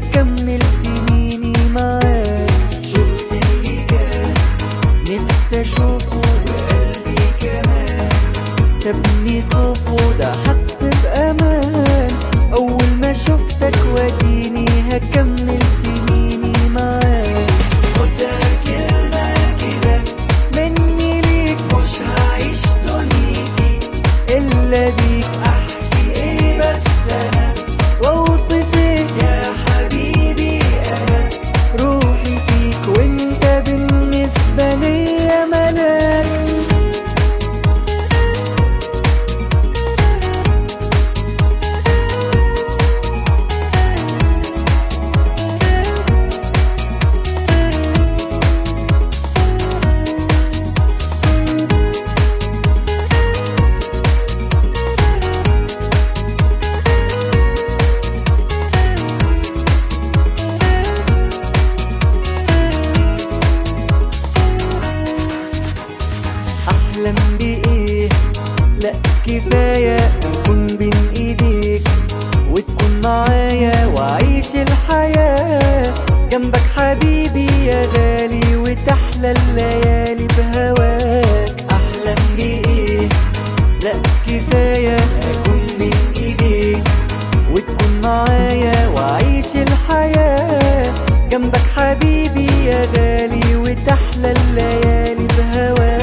هكمل سنيني معاك شفت اللي كان نفسي اشوفه وقلبي كمان سابني خوفه ده حس بامان اول ما شفتك واديني هكمل سنيني معاك خدها كلمة كده مني ليك مش هعيش دنيتي الا بيك احكي ايه بس انا واوصف ايه يا حبيبي انا روحي فيك وانت بالنسبة ليا ملاك احلم بايه لا كفايه نكون بين ايديك وتكون معايا واعيش الحياه جنبك حبيبي يا غالي وتحلى الليالي بهواك احلم بايه لا كفايه اكون بين ايديك وتكون معايا واعيش الحياه جنبك حبيبي يا غالي وتحلى الليالي بهواك